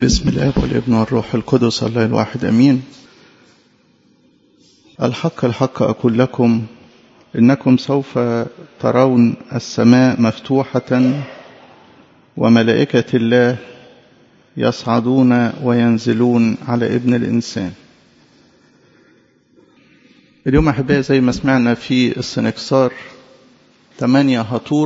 بسم الاب والابن والروح القدس الله الواحد امين الحق الحق اقول لكم انكم سوف ترون السماء مفتوحه وملائكه الله يصعدون وينزلون على ابن الانسان اليوم احبائي زي ما سمعنا في السنكسار ثمانيه هطور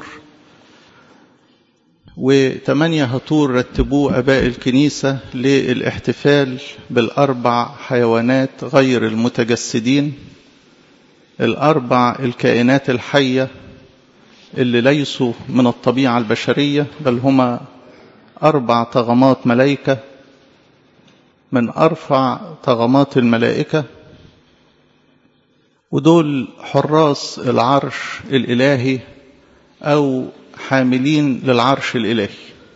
وثمانية هطور رتبوه أباء الكنيسة للاحتفال بالأربع حيوانات غير المتجسدين الأربع الكائنات الحية اللي ليسوا من الطبيعة البشرية بل هما أربع طغمات ملائكة من أرفع طغمات الملائكة ودول حراس العرش الإلهي أو حاملين للعرش الإلهي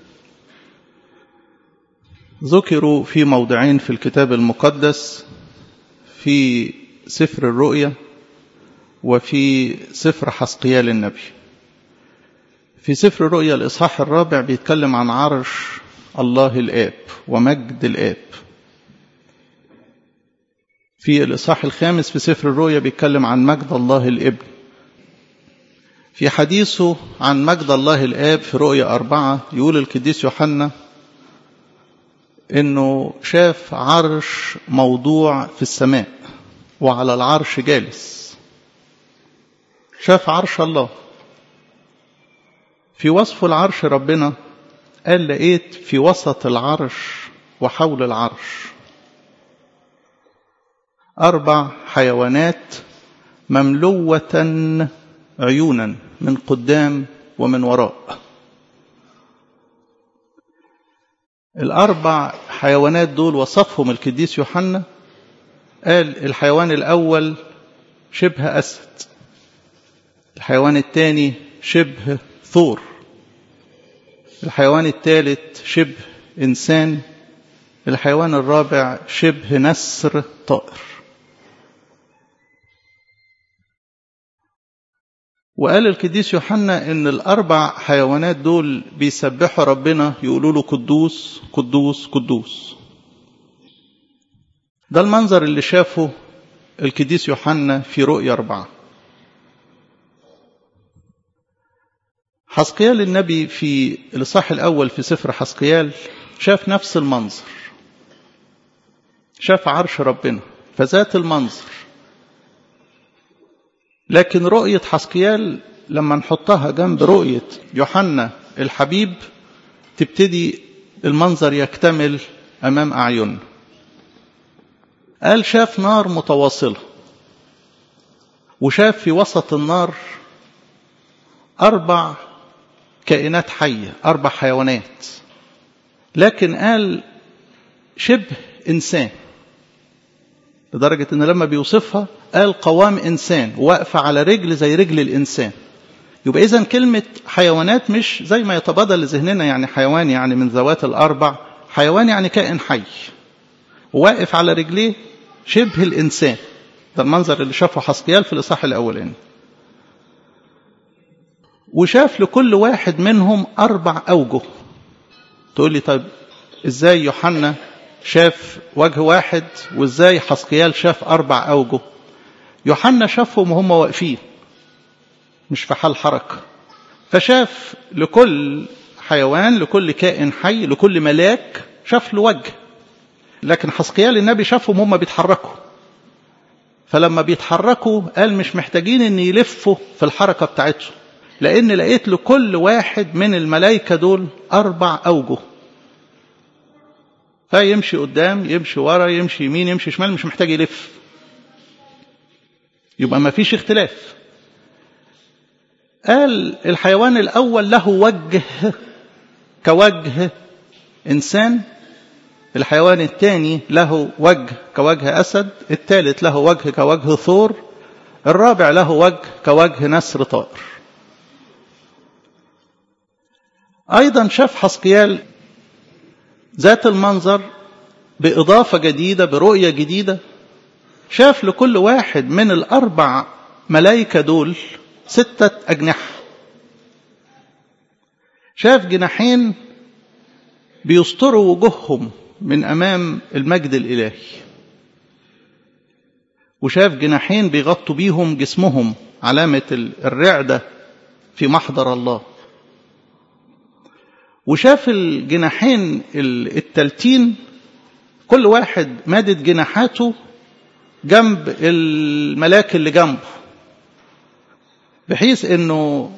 ذكروا في موضعين في الكتاب المقدس في سفر الرؤيا وفي سفر حسقيال النبي في سفر الرؤيا الإصحاح الرابع بيتكلم عن عرش الله الآب ومجد الآب في الإصحاح الخامس في سفر الرؤيا بيتكلم عن مجد الله الابن في حديثه عن مجد الله الآب في رؤية أربعة يقول القديس يوحنا إنه شاف عرش موضوع في السماء وعلى العرش جالس شاف عرش الله في وصف العرش ربنا قال لقيت في وسط العرش وحول العرش أربع حيوانات مملوة عيونا من قدام ومن وراء الأربع حيوانات دول وصفهم القديس يوحنا قال الحيوان الأول شبه أسد الحيوان الثاني شبه ثور الحيوان الثالث شبه إنسان الحيوان الرابع شبه نسر طائر وقال القديس يوحنا ان الاربع حيوانات دول بيسبحوا ربنا يقولوا له قدوس قدوس قدوس ده المنظر اللي شافه القديس يوحنا في رؤيا أربعة حسقيال النبي في الإصحاح الأول في سفر حسقيال شاف نفس المنظر شاف عرش ربنا فذات المنظر لكن رؤية حسقيال لما نحطها جنب رؤية يوحنا الحبيب تبتدي المنظر يكتمل أمام أعيننا قال شاف نار متواصلة وشاف في وسط النار أربع كائنات حية أربع حيوانات لكن قال شبه إنسان لدرجة أن لما بيوصفها قال قوام إنسان واقفة على رجل زي رجل الإنسان يبقى إذا كلمة حيوانات مش زي ما يتبادل لذهننا يعني حيوان يعني من ذوات الأربع حيوان يعني كائن حي واقف على رجليه شبه الإنسان ده المنظر اللي شافه حسقيال في الإصحاح الأولاني وشاف لكل واحد منهم أربع أوجه تقول لي طيب إزاي يوحنا شاف وجه واحد وازاي حسقيال شاف اربع اوجه يوحنا شافهم وهم واقفين مش في حال حركه فشاف لكل حيوان لكل كائن حي لكل ملاك شاف له وجه لكن حسقيال النبي شافهم هم بيتحركوا فلما بيتحركوا قال مش محتاجين ان يلفوا في الحركه بتاعتهم لان لقيت لكل واحد من الملائكه دول اربع اوجه فيمشي قدام يمشي ورا يمشي يمين يمشي شمال مش محتاج يلف يبقى ما فيش اختلاف قال الحيوان الأول له وجه كوجه إنسان الحيوان الثاني له وجه كوجه أسد الثالث له وجه كوجه ثور الرابع له وجه كوجه نسر طائر أيضا شاف حسقيال ذات المنظر بإضافة جديدة برؤية جديدة شاف لكل واحد من الأربع ملائكة دول ستة أجنحة شاف جناحين بيستروا وجوههم من أمام المجد الإلهي وشاف جناحين بيغطوا بيهم جسمهم علامة الرعدة في محضر الله وشاف الجناحين التالتين كل واحد مادد جناحاته جنب الملاك اللي جنبه بحيث انه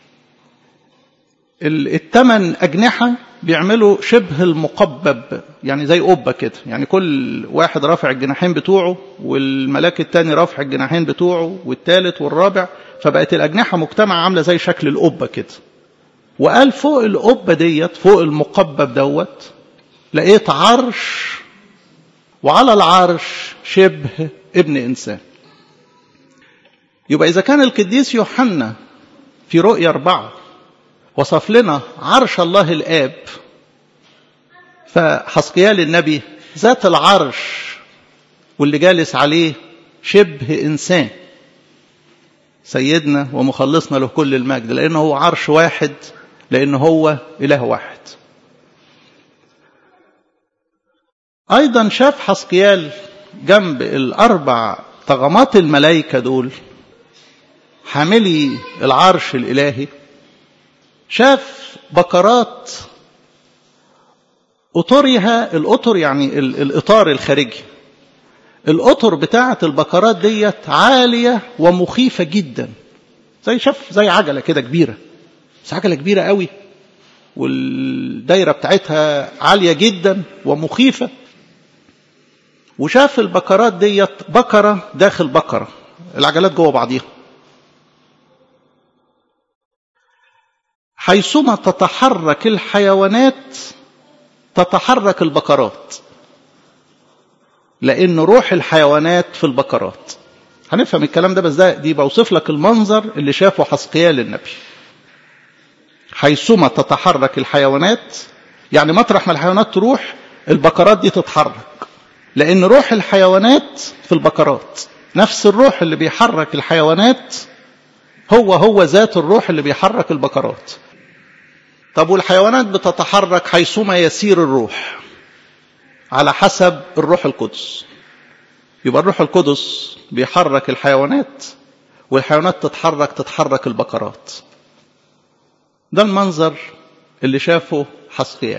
الثمان أجنحة بيعملوا شبه المقبب يعني زي قبة كده يعني كل واحد رافع الجناحين بتوعه والملاك التاني رافع الجناحين بتوعه والثالث والرابع فبقت الأجنحة مجتمعة عاملة زي شكل القبة كده وقال فوق القبة ديت فوق المقبب دوت لقيت عرش وعلى العرش شبه ابن إنسان يبقى إذا كان القديس يوحنا في رؤية أربعة وصف لنا عرش الله الآب فحسقيال النبي ذات العرش واللي جالس عليه شبه إنسان سيدنا ومخلصنا له كل المجد لأنه هو عرش واحد لأنه هو إله واحد أيضا شاف حسقيال جنب الأربع طغمات الملائكة دول حاملي العرش الإلهي شاف بكرات أطرها الأطر يعني الإطار الخارجي الأطر بتاعة البكرات ديت عالية ومخيفة جدا زي شاف زي عجلة كده كبيرة بس عجلة كبيرة قوي والدايرة بتاعتها عالية جدا ومخيفة وشاف البكرات ديت بكرة داخل بكرة العجلات جوه بعضيها حيثما تتحرك الحيوانات تتحرك البكرات لأن روح الحيوانات في البكرات هنفهم الكلام ده بس ده دي بوصف لك المنظر اللي شافه حسقيال النبي حيثما تتحرك الحيوانات يعني مطرح ما الحيوانات تروح البكرات دي تتحرك لأن روح الحيوانات في البكرات نفس الروح اللي بيحرك الحيوانات هو هو ذات الروح اللي بيحرك البكرات طب والحيوانات بتتحرك حيثما يسير الروح على حسب الروح القدس يبقى الروح القدس بيحرك الحيوانات والحيوانات تتحرك تتحرك البكرات ده المنظر اللي شافه حسقيال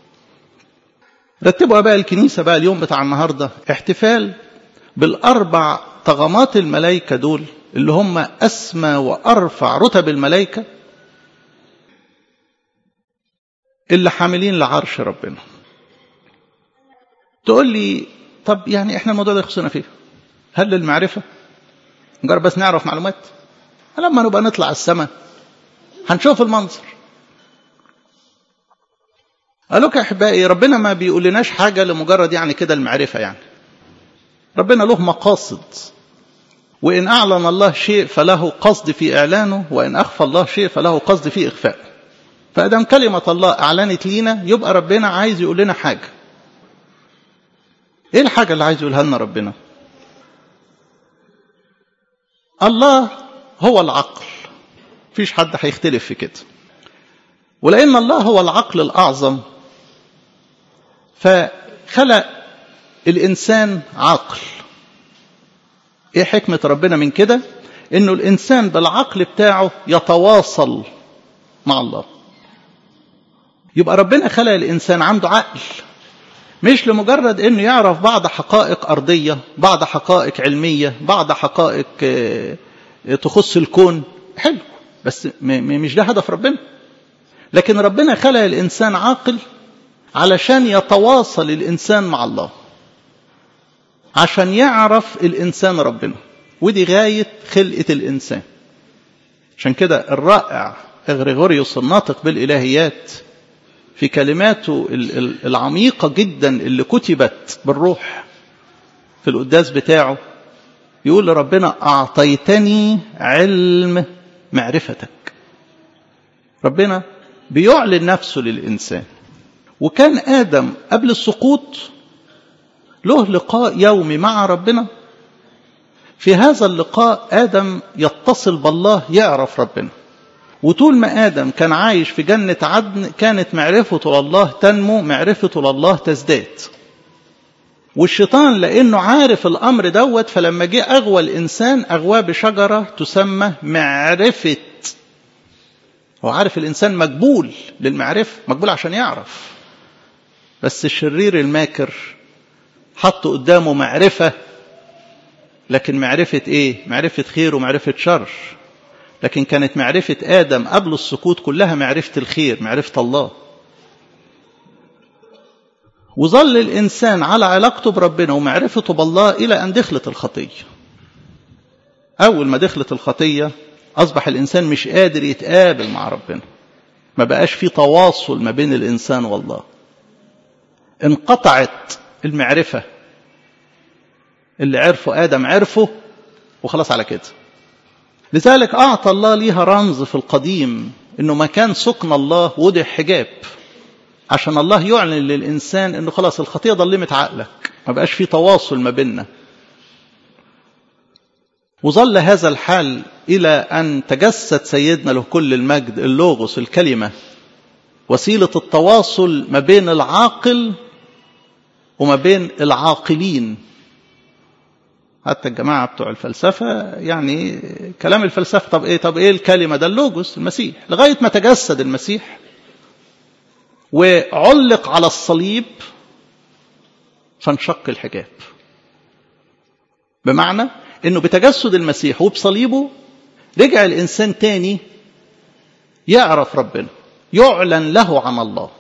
رتبوا بقى الكنيسة بقى اليوم بتاع النهاردة احتفال بالأربع طغمات الملائكة دول اللي هم أسمى وأرفع رتب الملائكة اللي حاملين لعرش ربنا تقول لي طب يعني احنا الموضوع ده يخصنا فيه هل للمعرفة نجرب بس نعرف معلومات لما نبقى نطلع السماء هنشوف المنظر قالوا يا احبائي ربنا ما بيقول لناش حاجة لمجرد يعني كده المعرفة يعني ربنا له مقاصد وإن أعلن الله شيء فله قصد في إعلانه وإن أخفى الله شيء فله قصد في إخفائه فأدام كلمة الله أعلنت لينا يبقى ربنا عايز يقول لنا حاجة إيه الحاجة اللي عايز يقولها لنا ربنا الله هو العقل فيش حد هيختلف في كده ولأن الله هو العقل الأعظم فخلق الإنسان عقل إيه حكمة ربنا من كده إنه الإنسان بالعقل بتاعه يتواصل مع الله يبقى ربنا خلق الإنسان عنده عقل مش لمجرد انه يعرف بعض حقائق ارضيه بعض حقائق علميه بعض حقائق تخص الكون حلو بس مش ده هدف ربنا لكن ربنا خلق الانسان عاقل علشان يتواصل الانسان مع الله عشان يعرف الانسان ربنا ودي غايه خلقه الانسان عشان كده الرائع اغريغوريوس الناطق بالالهيات في كلماته العميقة جدا اللي كتبت بالروح في القداس بتاعه يقول لربنا أعطيتني علم معرفتك ربنا بيعلن نفسه للإنسان وكان آدم قبل السقوط له لقاء يومي مع ربنا في هذا اللقاء آدم يتصل بالله يعرف ربنا وطول ما آدم كان عايش في جنة عدن كانت معرفته لله تنمو معرفته لله تزداد والشيطان لأنه عارف الأمر دوت فلما جه أغوى الإنسان أغواه بشجرة تسمى معرفة هو عارف الإنسان مقبول للمعرفة مقبول عشان يعرف بس الشرير الماكر حط قدامه معرفة لكن معرفة إيه؟ معرفة خير ومعرفة شر لكن كانت معرفة آدم قبل السقوط كلها معرفة الخير معرفة الله وظل الإنسان على علاقته بربنا ومعرفته بالله إلى أن دخلت الخطية أول ما دخلت الخطية أصبح الإنسان مش قادر يتقابل مع ربنا ما بقاش في تواصل ما بين الإنسان والله انقطعت المعرفة اللي عرفه آدم عرفه وخلاص على كده لذلك أعطى الله ليها رمز في القديم إنه مكان سكن الله وضع حجاب عشان الله يعلن للإنسان إنه خلاص الخطية ضلمت عقلك ما بقاش في تواصل ما بيننا وظل هذا الحال إلى أن تجسد سيدنا له كل المجد اللوغوس الكلمة وسيلة التواصل ما بين العاقل وما بين العاقلين حتى الجماعة بتوع الفلسفة يعني كلام الفلسفة طب ايه طب ايه الكلمة ده اللوجوس المسيح لغاية ما تجسد المسيح وعلق على الصليب فانشق الحجاب بمعنى انه بتجسد المسيح وبصليبه رجع الانسان تاني يعرف ربنا يعلن له عن الله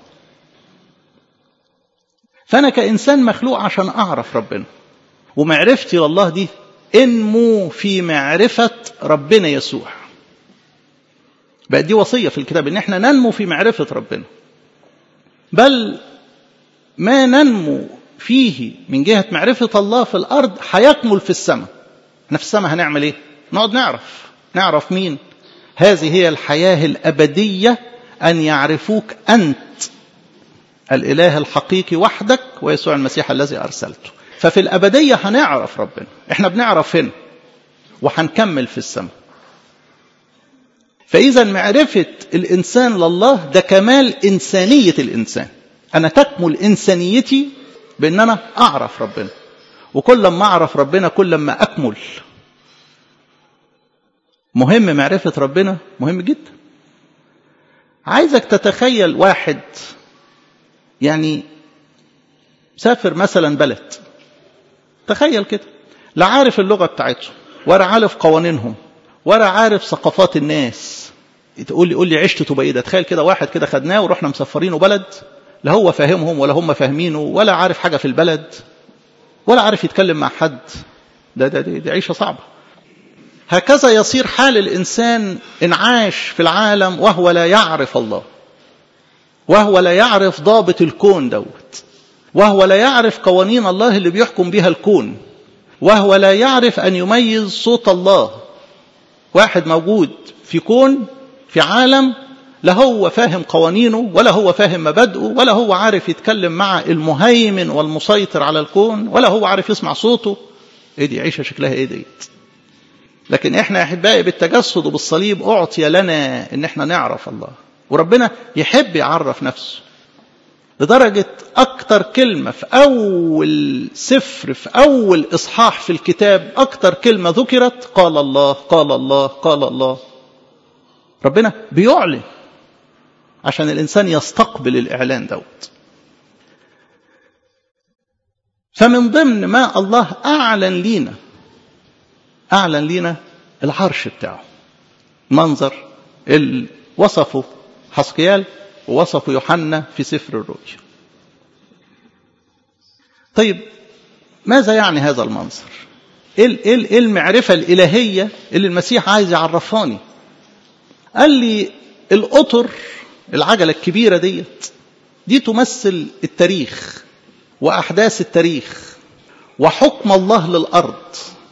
فانا كانسان مخلوق عشان اعرف ربنا ومعرفتي لله دي انمو في معرفة ربنا يسوع بقى دي وصية في الكتاب ان احنا ننمو في معرفة ربنا بل ما ننمو فيه من جهة معرفة الله في الأرض هيكمل في السماء احنا في السماء هنعمل ايه نقعد نعرف نعرف مين هذه هي الحياة الأبدية أن يعرفوك أنت الإله الحقيقي وحدك ويسوع المسيح الذي أرسلته ففي الأبدية هنعرف ربنا احنا بنعرف هنا وهنكمل في السماء فإذا معرفة الإنسان لله ده كمال إنسانية الإنسان أنا تكمل إنسانيتي بأن أنا أعرف ربنا وكل ما أعرف ربنا كل ما أكمل مهم معرفة ربنا مهم جدا عايزك تتخيل واحد يعني سافر مثلا بلد تخيل كده لا عارف اللغة بتاعتهم ولا عارف قوانينهم ولا عارف ثقافات الناس تقول لي قول لي عشت تبقى ايه ده تخيل كده واحد كده خدناه ورحنا مسفرينه بلد لا هو فاهمهم ولا هم فاهمينه ولا عارف حاجة في البلد ولا عارف يتكلم مع حد ده ده دي, دي عيشة صعبة هكذا يصير حال الإنسان إن عاش في العالم وهو لا يعرف الله وهو لا يعرف ضابط الكون دوت وهو لا يعرف قوانين الله اللي بيحكم بها الكون وهو لا يعرف أن يميز صوت الله واحد موجود في كون في عالم لا هو فاهم قوانينه ولا هو فاهم مبادئه ولا هو عارف يتكلم مع المهيمن والمسيطر على الكون ولا هو عارف يسمع صوته ايه دي عيشة شكلها ايه ديت لكن احنا احبائي بالتجسد وبالصليب اعطي لنا ان احنا نعرف الله وربنا يحب يعرف نفسه لدرجة أكتر كلمة في أول سفر في أول إصحاح في الكتاب أكتر كلمة ذكرت قال الله قال الله قال الله ربنا بيعلن عشان الإنسان يستقبل الإعلان دوت فمن ضمن ما الله أعلن لينا أعلن لينا العرش بتاعه منظر اللي وصفه حسقيال ووصفه يوحنا في سفر الرؤيا طيب ماذا يعني هذا المنظر ايه المعرفة الإلهية اللي المسيح عايز يعرفاني قال لي القطر العجلة الكبيرة ديت دي تمثل التاريخ وأحداث التاريخ وحكم الله للأرض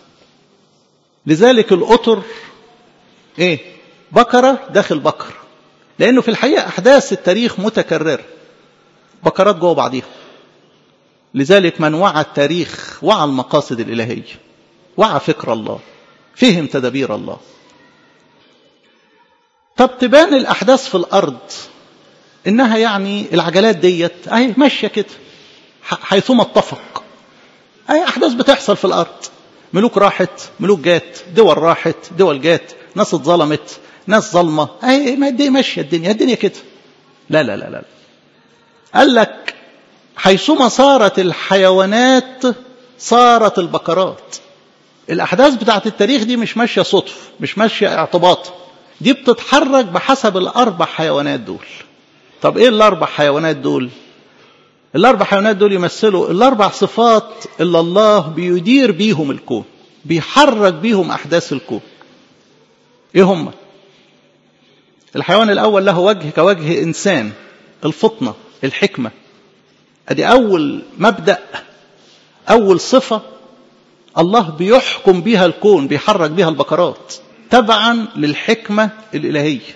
لذلك القطر ايه بكرة داخل بكر لأنه في الحقيقة أحداث التاريخ متكررة بكرات جوه بعضيها لذلك من وعى التاريخ وعى المقاصد الإلهية وعى فكر الله فهم تدابير الله طب تبان الأحداث في الأرض إنها يعني العجلات ديت أهي ماشية كده حيثما اتفق أي أحداث بتحصل في الأرض ملوك راحت ملوك جات دول راحت دول جات ناس اتظلمت ناس ظلمة أي ما دي ماشية الدنيا الدنيا كده لا لا لا لا قال لك حيثما صارت الحيوانات صارت البقرات الأحداث بتاعت التاريخ دي مش ماشية صدف مش ماشية اعتباط دي بتتحرك بحسب الأربع حيوانات دول طب إيه الأربع حيوانات دول الأربع حيوانات دول يمثلوا الأربع صفات اللي الله بيدير بيهم الكون بيحرك بيهم أحداث الكون إيه هم الحيوان الأول له وجه كوجه إنسان الفطنة الحكمة أدي أول مبدأ أول صفة الله بيحكم بها الكون بيحرك بها البقرات تبعا للحكمة الإلهية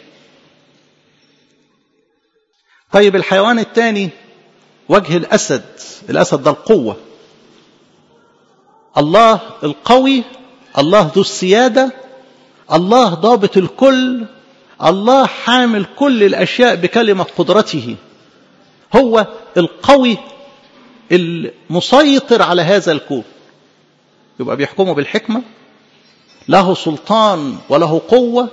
طيب الحيوان الثاني وجه الأسد الأسد ده القوة الله القوي الله ذو السيادة الله ضابط الكل الله حامل كل الأشياء بكلمة قدرته هو القوي المسيطر على هذا الكون يبقى بيحكمه بالحكمة له سلطان وله قوة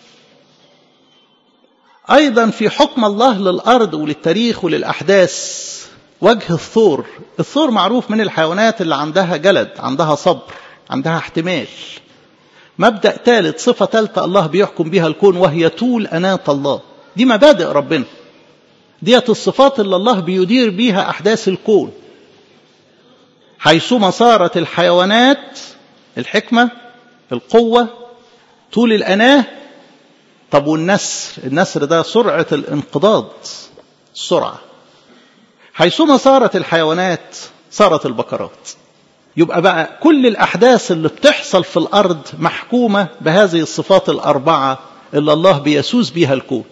أيضا في حكم الله للأرض وللتاريخ وللأحداث وجه الثور الثور معروف من الحيوانات اللي عندها جلد عندها صبر عندها احتمال مبدأ ثالث صفة ثالثة الله بيحكم بها الكون وهي طول أناة الله دي مبادئ ربنا ديت الصفات اللي الله بيدير بيها أحداث الكون حيثما صارت الحيوانات الحكمة القوة طول الأناة طب والنسر النسر ده سرعة الانقضاض السرعة حيثما صارت الحيوانات صارت البقرات يبقى بقى كل الأحداث اللي بتحصل في الأرض محكومة بهذه الصفات الأربعة اللي الله بيسوس بيها الكون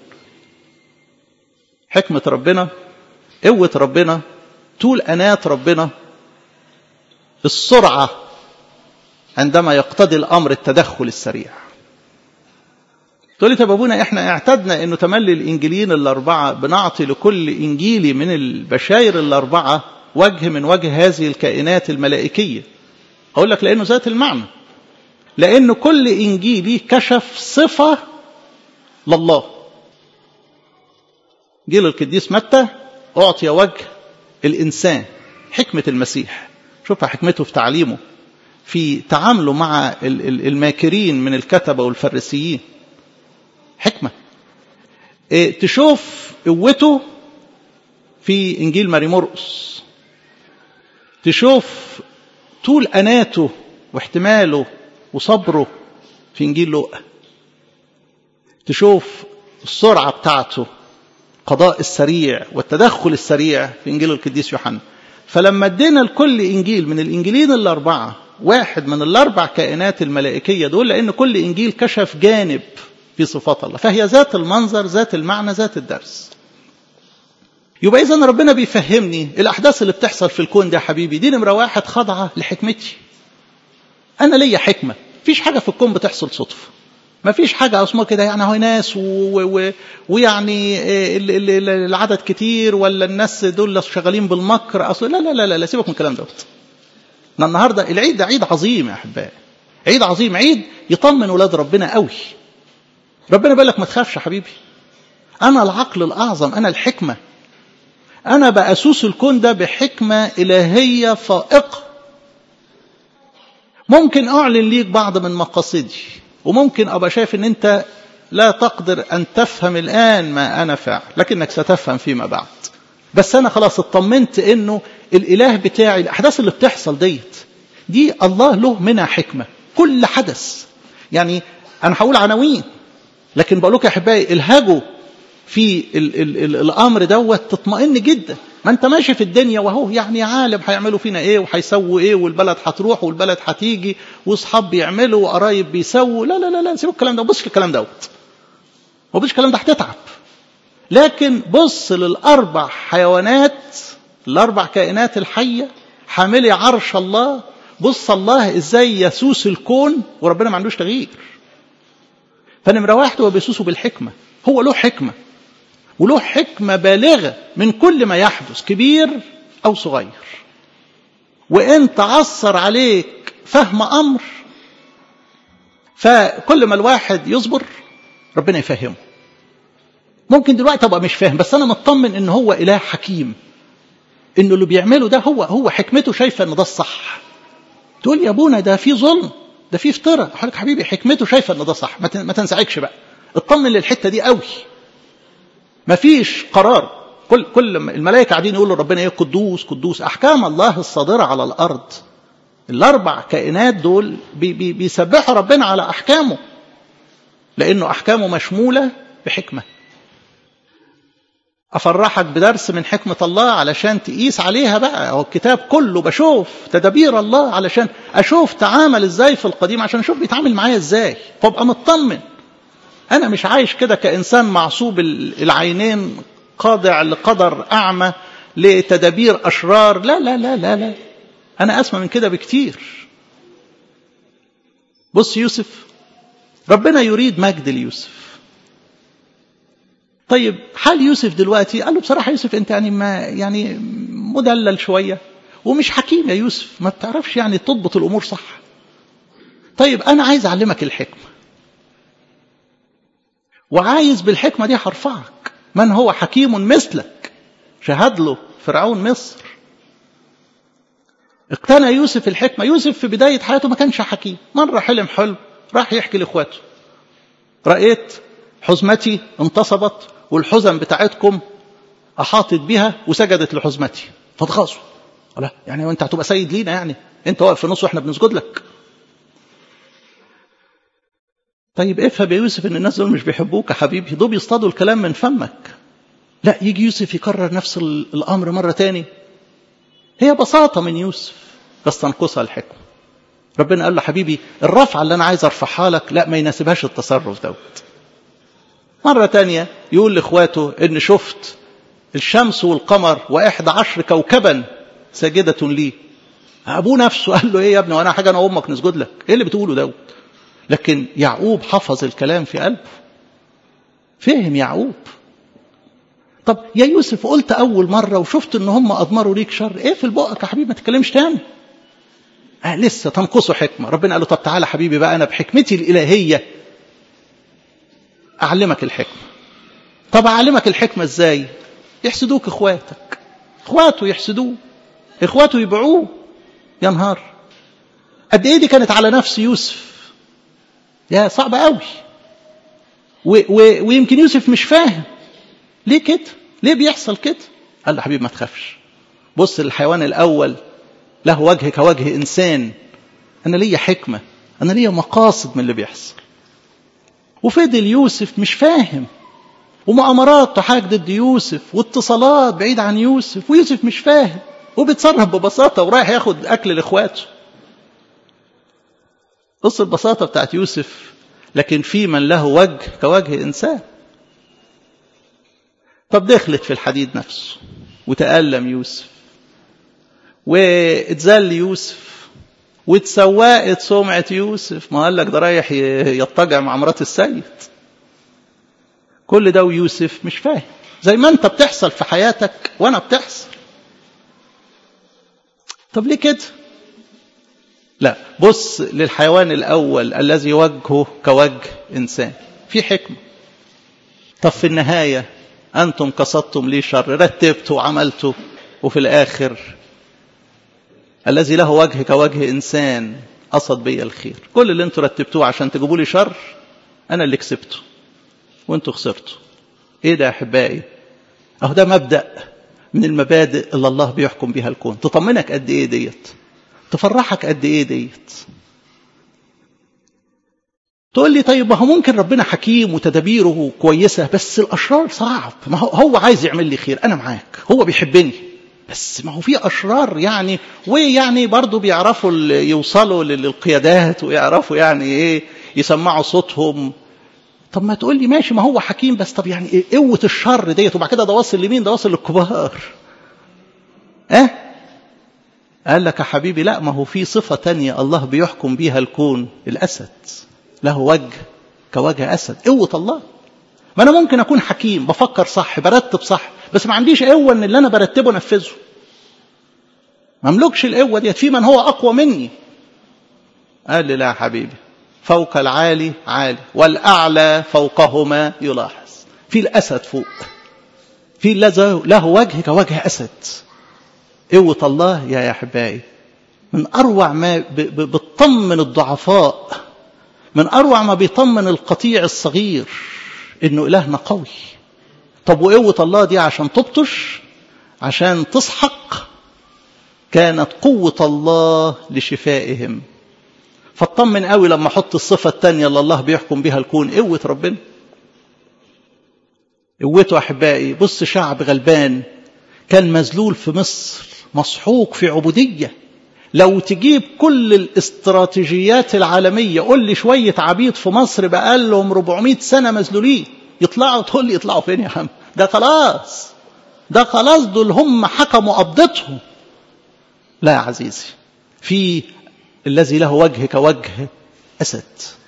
حكمة ربنا قوة ربنا طول أنات ربنا السرعة عندما يقتضي الأمر التدخل السريع تقول لي طب ابونا احنا اعتدنا انه تملي الانجيليين الاربعه بنعطي لكل انجيلي من البشاير الاربعه وجه من وجه هذه الكائنات الملائكيه اقول لك لانه ذات المعنى لان كل انجيلي كشف صفه لله جيل القديس متى اعطي وجه الانسان حكمه المسيح شوفها حكمته في تعليمه في تعامله مع الماكرين من الكتبه والفريسيين حكمة إيه تشوف قوته في إنجيل ماري مرقس تشوف طول أناته واحتماله وصبره في إنجيل لوقا تشوف السرعة بتاعته القضاء السريع والتدخل السريع في إنجيل القديس يوحنا فلما ادينا لكل إنجيل من الإنجيلين الأربعة واحد من الأربع كائنات الملائكية دول لأن كل إنجيل كشف جانب في صفات الله فهي ذات المنظر ذات المعنى ذات الدرس يبقى إذا ربنا بيفهمني الأحداث اللي بتحصل في الكون ده يا حبيبي دي نمرة واحد خاضعة لحكمتي أنا ليا حكمة مفيش حاجة في الكون بتحصل صدفة ما فيش حاجة اسمها كده يعني هو ناس و... و... ويعني ال... ال... العدد كتير ولا الناس دول شغالين بالمكر أصل لا لا لا لا, لا سيبك من الكلام دوت النهارده العيد ده عيد عظيم يا أحبائي عيد عظيم عيد يطمن ولاد ربنا قوي ربنا بيقول لك ما تخافش يا حبيبي أنا العقل الأعظم أنا الحكمة أنا بأسوس الكون ده بحكمة إلهية فائقة ممكن أعلن ليك بعض من مقاصدي وممكن أبقى شايف أن أنت لا تقدر أن تفهم الآن ما أنا فاعل لكنك ستفهم فيما بعد بس أنا خلاص اطمنت أنه الإله بتاعي الأحداث اللي بتحصل ديت دي الله له منها حكمة كل حدث يعني أنا هقول عناوين لكن بقول لكم يا احبائي الهجوا في ال ال ال الامر دوت تطمئن جدا ما انت ماشي في الدنيا وهو يعني عالم هيعملوا فينا ايه وهيسووا ايه والبلد هتروح والبلد هتيجي واصحاب بيعملوا وقرايب بيسووا لا لا لا لا سيبوا الكلام ده بص الكلام دوت ما بص الكلام ده هتتعب لكن بص للاربع حيوانات الاربع كائنات الحيه حاملي عرش الله بص الله ازاي يسوس الكون وربنا ما عندوش تغيير فنمرة واحد هو بيسوسه بالحكمة هو له حكمة وله حكمة بالغة من كل ما يحدث كبير أو صغير وإن تعثر عليك فهم أمر فكل ما الواحد يصبر ربنا يفهمه ممكن دلوقتي ابقى مش فاهم بس انا مطمن ان هو اله حكيم انه اللي بيعمله ده هو هو حكمته شايفه ان ده الصح تقول يا ابونا ده في ظلم ده في افتراء اقول لك حبيبي حكمته شايفه ان ده صح ما تنزعجش بقى اطمن للحته دي قوي ما فيش قرار كل كل الملائكه قاعدين يقولوا ربنا ايه قدوس قدوس احكام الله الصادره على الارض الاربع كائنات دول بي بي بيسبحوا ربنا على احكامه لانه احكامه مشموله بحكمه افرحك بدرس من حكمه الله علشان تقيس عليها بقى هو الكتاب كله بشوف تدابير الله علشان اشوف تعامل ازاي في القديم عشان اشوف بيتعامل معايا ازاي فابقى مطمن انا مش عايش كده كانسان معصوب العينين خاضع لقدر اعمى لتدابير اشرار لا لا لا لا لا انا اسمى من كده بكتير بص يوسف ربنا يريد مجد ليوسف طيب حال يوسف دلوقتي قال له بصراحة يوسف أنت يعني ما يعني مدلل شوية ومش حكيم يا يوسف ما بتعرفش يعني تضبط الأمور صح طيب أنا عايز أعلمك الحكمة وعايز بالحكمة دي هرفعك من هو حكيم مثلك شهد له فرعون مصر اقتنى يوسف الحكمة يوسف في بداية حياته ما كانش حكيم مرة حلم حلم راح يحكي لإخواته رأيت حزمتي انتصبت والحزم بتاعتكم أحاطت بها وسجدت لحزمتي فاتغاظوا لا يعني انت هتبقى سيد لينا يعني انت واقف في النص واحنا بنسجد لك طيب افهم يا يوسف ان الناس دول مش بيحبوك يا حبيبي دول بيصطادوا الكلام من فمك لا يجي يوسف يكرر نفس الامر مره تاني هي بساطه من يوسف بس تنقصها الحكمه ربنا قال له حبيبي الرفعه اللي انا عايز ارفعها لك لا ما يناسبهاش التصرف دوت مرة تانية يقول لإخواته إن شفت الشمس والقمر وإحدى عشر كوكبا ساجدة لي أبوه نفسه قال له إيه يا ابني وأنا حاجة أنا وأمك نسجد لك إيه اللي بتقوله دوت لكن يعقوب حفظ الكلام في قلبه فهم يعقوب طب يا يوسف قلت أول مرة وشفت إن هم أضمروا ليك شر إيه في البقك يا حبيبي ما تتكلمش تاني آه لسه تنقصه حكمة ربنا قال له طب تعالى حبيبي بقى أنا بحكمتي الإلهية أعلمك الحكمة طب أعلمك الحكمة إزاي يحسدوك إخواتك إخواته يحسدوه إخواته يبيعوه يا نهار قد إيه دي كانت على نفس يوسف يا صعبة قوي و و ويمكن يوسف مش فاهم ليه كده ليه بيحصل كده قال له حبيبي ما تخافش بص الحيوان الأول له وجه كوجه إنسان أنا ليا حكمة أنا ليا مقاصد من اللي بيحصل وفضل يوسف مش فاهم ومؤامرات تحاك ضد يوسف واتصالات بعيد عن يوسف ويوسف مش فاهم وبيتصرف ببساطة ورايح ياخد أكل لإخواته بص البساطة بتاعت يوسف لكن في من له وجه كوجه إنسان طب دخلت في الحديد نفسه وتألم يوسف واتذل يوسف واتسوقت سمعة يوسف ما قال لك ده رايح يضطجع مع مرات السيد كل ده ويوسف مش فاهم زي ما انت بتحصل في حياتك وانا بتحصل طب ليه كده لا بص للحيوان الاول الذي وجهه كوجه انسان في حكمه طب في النهايه انتم قصدتم لي شر رتبتوا وعملتوا وفي الاخر الذي له وجه كوجه انسان قصد بي الخير كل اللي انتوا رتبتوه عشان تجيبوا لي شر انا اللي كسبته وانتوا خسرتوا ايه ده يا احبائي اهو ده مبدا من المبادئ اللي الله بيحكم بيها الكون تطمنك قد ايه ديت تفرحك قد ايه ديت تقول لي طيب ما هو ممكن ربنا حكيم وتدابيره كويسه بس الاشرار صعب ما هو هو عايز يعمل لي خير انا معاك هو بيحبني بس ما هو في اشرار يعني ويعني برضه بيعرفوا يوصلوا للقيادات ويعرفوا يعني ايه يسمعوا صوتهم طب ما تقول لي ماشي ما هو حكيم بس طب يعني ايه قوه الشر ديت وبعد كده ده واصل لمين ده واصل للكبار اه قال لك يا حبيبي لا ما هو في صفه تانية الله بيحكم بيها الكون الاسد له وجه كوجه اسد قوه الله ما انا ممكن اكون حكيم بفكر صح برتب صح بس ما عنديش قوه ان اللي انا برتبه انفذه ما املكش القوه ديت في من هو اقوى مني قال لي لا يا حبيبي فوق العالي عالي والاعلى فوقهما يلاحظ في الاسد فوق في الذي له وجه كوجه اسد قوه الله يا احبائي من اروع ما بتطمن الضعفاء من اروع ما بيطمن القطيع الصغير انه الهنا قوي طب وقوه الله دي عشان تبطش عشان تسحق كانت قوه الله لشفائهم فاطمن قوي لما احط الصفه الثانيه اللي الله بيحكم بها الكون قوه ربنا قوته احبائي بص شعب غلبان كان مذلول في مصر مسحوق في عبوديه لو تجيب كل الاستراتيجيات العالمية قول لي شوية عبيد في مصر بقى لهم 400 سنة مذلولين يطلعوا تقول لي يطلعوا فين يا عم ده خلاص ده خلاص دول هم حكموا قبضتهم لا يا عزيزي في الذي له وجه كوجه أسد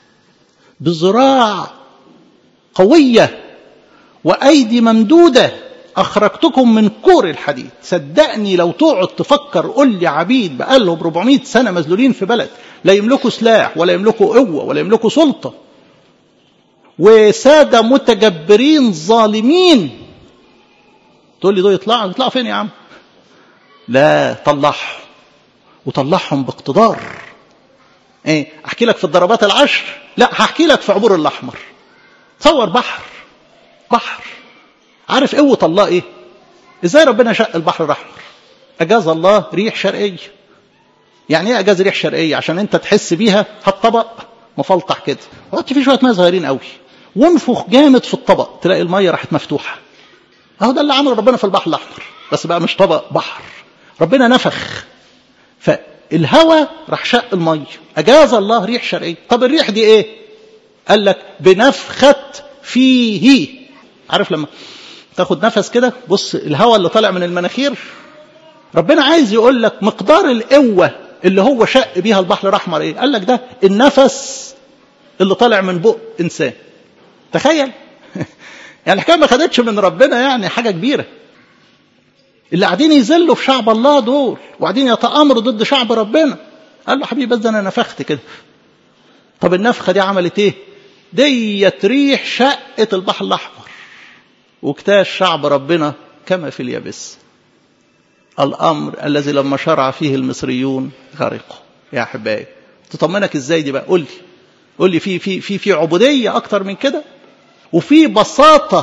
بذراع قوية وأيدي ممدودة أخرجتكم من كور الحديد صدقني لو تقعد تفكر قول لي عبيد بقالهم 400 سنة مذلولين في بلد لا يملكوا سلاح ولا يملكوا قوة ولا يملكوا سلطة وسادة متجبرين ظالمين تقول لي دول يطلعوا يطلعوا فين يا عم لا طلعهم وطلعهم باقتدار ايه احكي لك في الضربات العشر لا هحكي لك في عبور الاحمر تصور بحر بحر عارف قوة الله ايه ازاي ربنا شق البحر الاحمر اجاز الله ريح شرقية يعني ايه اجاز ريح شرقية عشان انت تحس بيها هات طبق مفلطح كده وحط فيه شوية ميه صغيرين قوي وانفخ جامد في الطبق تلاقي الميه راحت مفتوحة اهو ده اللي عمله ربنا في البحر الاحمر بس بقى مش طبق بحر ربنا نفخ فالهواء راح شق الميه اجاز الله ريح شرقيه طب الريح دي ايه قال لك بنفخه فيه عارف لما تاخد نفس كده بص الهواء اللي طالع من المناخير ربنا عايز يقول لك مقدار القوه اللي هو شق بيها البحر الاحمر ايه قال لك ده النفس اللي طالع من بق انسان تخيل يعني الحكايه ما خدتش من ربنا يعني حاجه كبيره اللي قاعدين يذلوا في شعب الله دول وقاعدين يتآمروا ضد شعب ربنا قال له حبيبي بس انا نفخت كده طب النفخه دي عملت ايه ديت ريح شقت البحر الاحمر واجتاز شعب ربنا كما في اليابس الامر الذي لما شرع فيه المصريون غرقوا يا احبائي تطمنك ازاي دي بقى قول لي قول لي في في في في عبوديه اكتر من كده وفي بساطه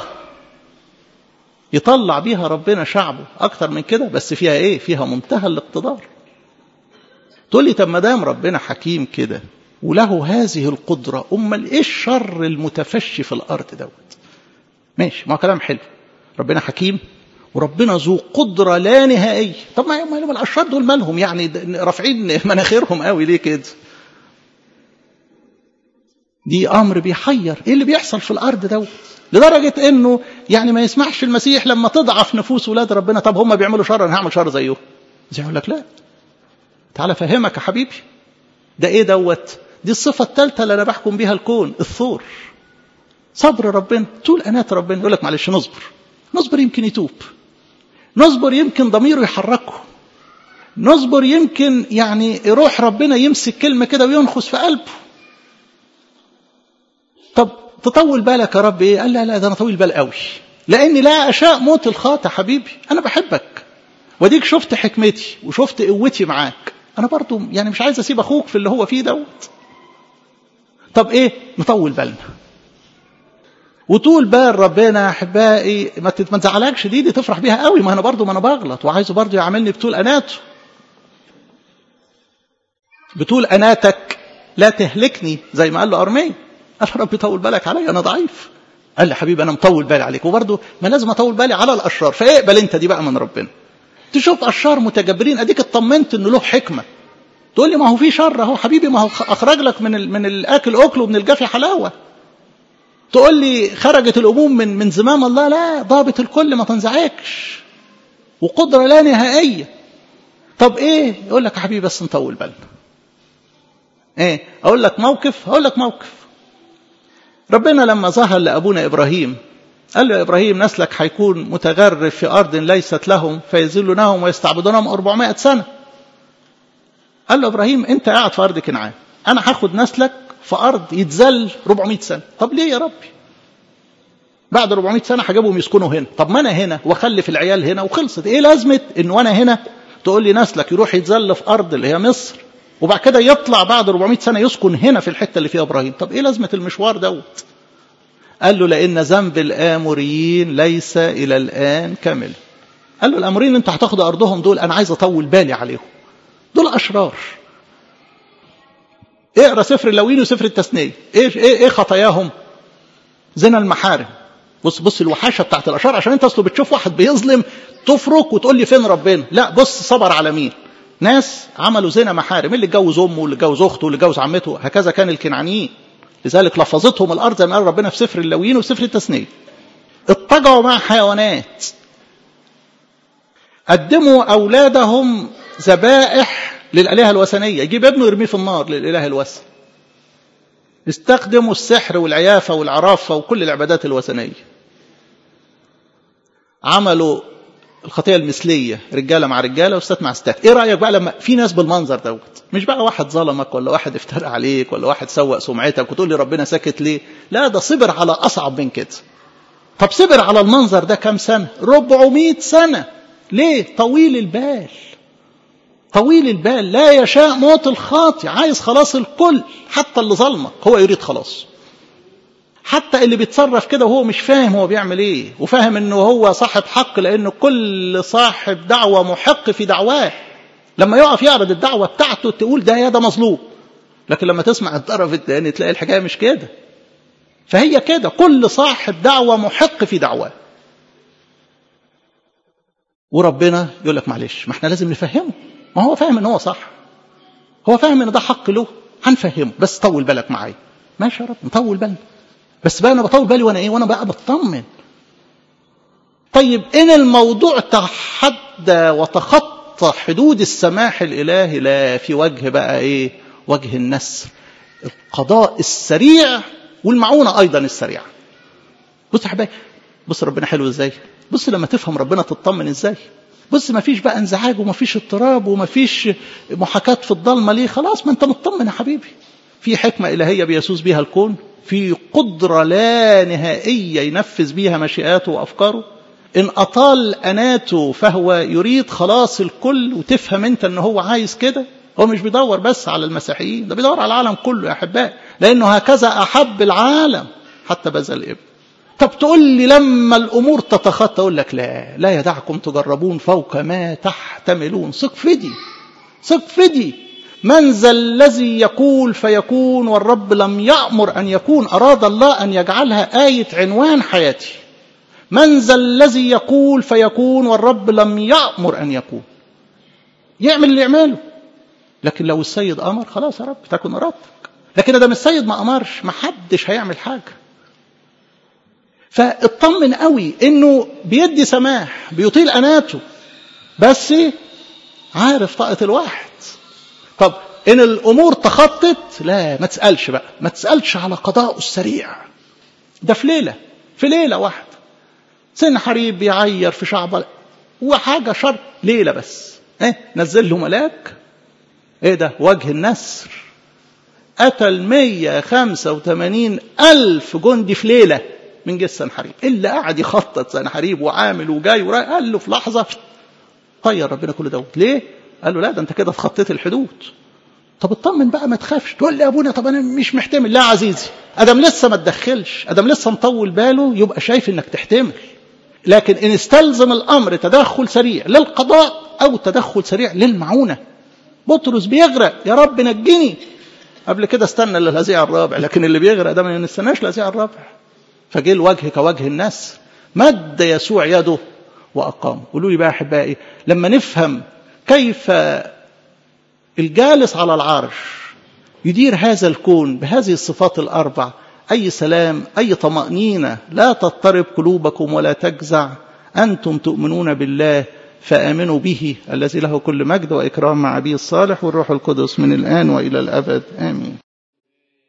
يطلع بيها ربنا شعبه اكتر من كده بس فيها ايه فيها منتهى الاقتدار تقول لي طب ما دام ربنا حكيم كده وله هذه القدرة أمال إيه الشر المتفشي في الأرض دوت ماشي ما كلام حلو ربنا حكيم وربنا ذو قدرة لا نهائية طب ما ما الأشرار دول مالهم يعني رافعين مناخيرهم قوي ليه كده دي أمر بيحير إيه اللي بيحصل في الأرض دوت لدرجة انه يعني ما يسمحش المسيح لما تضعف نفوس ولاد ربنا طب هم بيعملوا شر انا هعمل شر زيهم زي يقول لك لا تعالى فهمك يا حبيبي ده ايه دوت دي الصفة الثالثة اللي انا بحكم بيها الكون الثور صبر ربنا طول انات ربنا يقول لك معلش نصبر نصبر يمكن يتوب نصبر يمكن ضميره يحركه نصبر يمكن يعني روح ربنا يمسك كلمة كده وينخس في قلبه طب تطول بالك يا رب ايه قال لا لا ده انا طويل بال قوي لاني لا اشاء موت الخاطئ حبيبي انا بحبك وديك شفت حكمتي وشفت قوتي معاك انا برضو يعني مش عايز اسيب اخوك في اللي هو فيه دوت طب ايه نطول بالنا وطول بال ربنا يا احبائي ما ما تزعلكش دي دي تفرح بيها قوي ما انا برضو ما انا بغلط وعايزه برضو يعاملني بطول اناته بطول اناتك لا تهلكني زي ما قال له ارميه قال يا رب طول بالك عليا انا ضعيف قال لي حبيبي انا مطول بالي عليك وبرضه ما لازم اطول بالي على الاشرار فاقبل انت دي بقى من ربنا تشوف اشرار متجبرين اديك اطمنت انه له حكمه تقول لي ما هو في شر اهو حبيبي ما هو اخرج لك من ال من الاكل اكل ومن الجافي حلاوه تقول لي خرجت الاموم من من زمام الله لا ضابط الكل ما تنزعجش وقدره لا نهائيه طب ايه يقول لك يا حبيبي بس نطول بالنا ايه اقول لك موقف هقول لك موقف ربنا لما ظهر لأبونا إبراهيم قال له يا إبراهيم نسلك هيكون متغرب في أرض ليست لهم فيذلونهم ويستعبدونهم 400 سنة قال له إبراهيم أنت قاعد في أرض كنعان أنا هاخد نسلك في أرض يتذل 400 سنة طب ليه يا ربي بعد 400 سنة هجيبهم يسكنوا هنا طب ما أنا هنا وأخلف العيال هنا وخلصت إيه لازمة إن وأنا هنا تقول لي نسلك يروح يتذل في أرض اللي هي مصر وبعد كده يطلع بعد 400 سنة يسكن هنا في الحتة اللي فيها إبراهيم طب إيه لازمة المشوار دوت قال له لأن ذنب الآموريين ليس إلى الآن كامل قال له الآموريين أنت هتاخد أرضهم دول أنا عايز أطول بالي عليهم دول أشرار اقرا سفر اللوين وسفر التثنية ايه ايه ايه خطاياهم زنا المحارم بص بص الوحاشه بتاعت الاشرار عشان انت اصله بتشوف واحد بيظلم تفرك وتقول لي فين ربنا لا بص صبر على مين ناس عملوا زنا محارم اللي اتجوز امه واللي اتجوز اخته واللي اتجوز عمته هكذا كان الكنعانيين لذلك لفظتهم الارض زي ما قال ربنا في سفر اللويين وسفر التثنيه اتجعوا مع حيوانات قدموا اولادهم ذبائح للالهه الوثنيه يجيب ابنه يرميه في النار للاله الوثني استخدموا السحر والعيافه والعرافه وكل العبادات الوثنيه عملوا الخطيه المثليه رجاله مع رجاله وستات مع ستات ايه رايك بقى لما في ناس بالمنظر دوت مش بقى واحد ظلمك ولا واحد افترى عليك ولا واحد سوق سمعتك وتقول لي ربنا ساكت ليه لا ده صبر على اصعب من كده طب صبر على المنظر ده كام سنه 400 سنه ليه طويل البال طويل البال لا يشاء موت الخاطئ عايز خلاص الكل حتى اللي ظلمك هو يريد خلاص حتى اللي بيتصرف كده وهو مش فاهم هو بيعمل ايه وفاهم انه هو صاحب حق لانه كل صاحب دعوة محق في دعواه لما يقف يعرض الدعوة بتاعته تقول ده يا ده مظلوم لكن لما تسمع الطرف الثاني تلاقي الحكاية مش كده فهي كده كل صاحب دعوة محق في دعواه وربنا يقول لك معلش ما احنا لازم نفهمه ما هو فاهم ان هو صح هو فاهم ان ده حق له هنفهمه بس طول بالك معايا ماشي يا رب نطول بالنا بس بقى انا بطول بالي وانا ايه وانا بقى بطمن طيب ان الموضوع تحدى وتخطى حدود السماح الالهي لا في وجه بقى ايه وجه النسر القضاء السريع والمعونه ايضا السريعه بص يا حبايبي بص ربنا حلو ازاي بص لما تفهم ربنا تطمن ازاي بص ما فيش بقى انزعاج وما فيش اضطراب وما فيش محاكاة في الضلمة ليه خلاص ما انت مطمن يا حبيبي في حكمة إلهية بيسوس بيها الكون في قدرة لا نهائية ينفذ بيها مشيئاته وأفكاره إن أطال أناته فهو يريد خلاص الكل وتفهم أنت أنه هو عايز كده هو مش بيدور بس على المسيحيين ده بيدور على العالم كله يا أحبائي لأنه هكذا أحب العالم حتى بذل الابن طب تقول لي لما الأمور تتخطى أقول لك لا لا يدعكم تجربون فوق ما تحتملون ثق في دي ثق في دي من ذا الذي يقول فيكون والرب لم يأمر أن يكون أراد الله أن يجعلها آية عنوان حياتي من ذا الذي يقول فيكون والرب لم يأمر أن يكون يعمل اللي يعمله لكن لو السيد أمر خلاص يا رب تكن إرادتك لكن ده السيد ما أمرش ما حدش هيعمل حاجة فاطمن قوي انه بيدي سماح بيطيل اناته بس عارف طاقة الواحد طب ان الامور تخطت لا ما تسألش بقى ما تسألش على قضاءه السريع ده في ليلة في ليلة واحدة سن حريب بيعير في شعب وحاجة شر ليلة بس ايه نزل له ملاك ايه ده وجه النسر قتل 185 ألف جندي في ليلة من جيش سنحريب اللي قاعد يخطط سنحريب وعامل وجاي ورايح قال له في لحظة طير ربنا كل دوت ليه قال له لا ده انت كده اتخطيت الحدود طب اطمن بقى ما تخافش تقول لي يا ابونا طب انا مش محتمل لا عزيزي ادم لسه ما تدخلش ادم لسه مطول باله يبقى شايف انك تحتمل لكن ان استلزم الامر تدخل سريع للقضاء او تدخل سريع للمعونه بطرس بيغرق يا رب نجني قبل كده استنى للهزيع الرابع لكن اللي بيغرق ده ما نستناش للهزيع الرابع فجه الوجه كوجه الناس مد يسوع يده وأقام قولوا لي بقى أحبائي لما نفهم كيف الجالس على العرش يدير هذا الكون بهذه الصفات الأربع أي سلام أي طمأنينة لا تضطرب قلوبكم ولا تجزع أنتم تؤمنون بالله فآمنوا به الذي له كل مجد وإكرام مع أبيه الصالح والروح القدس من الآن وإلى الأبد آمين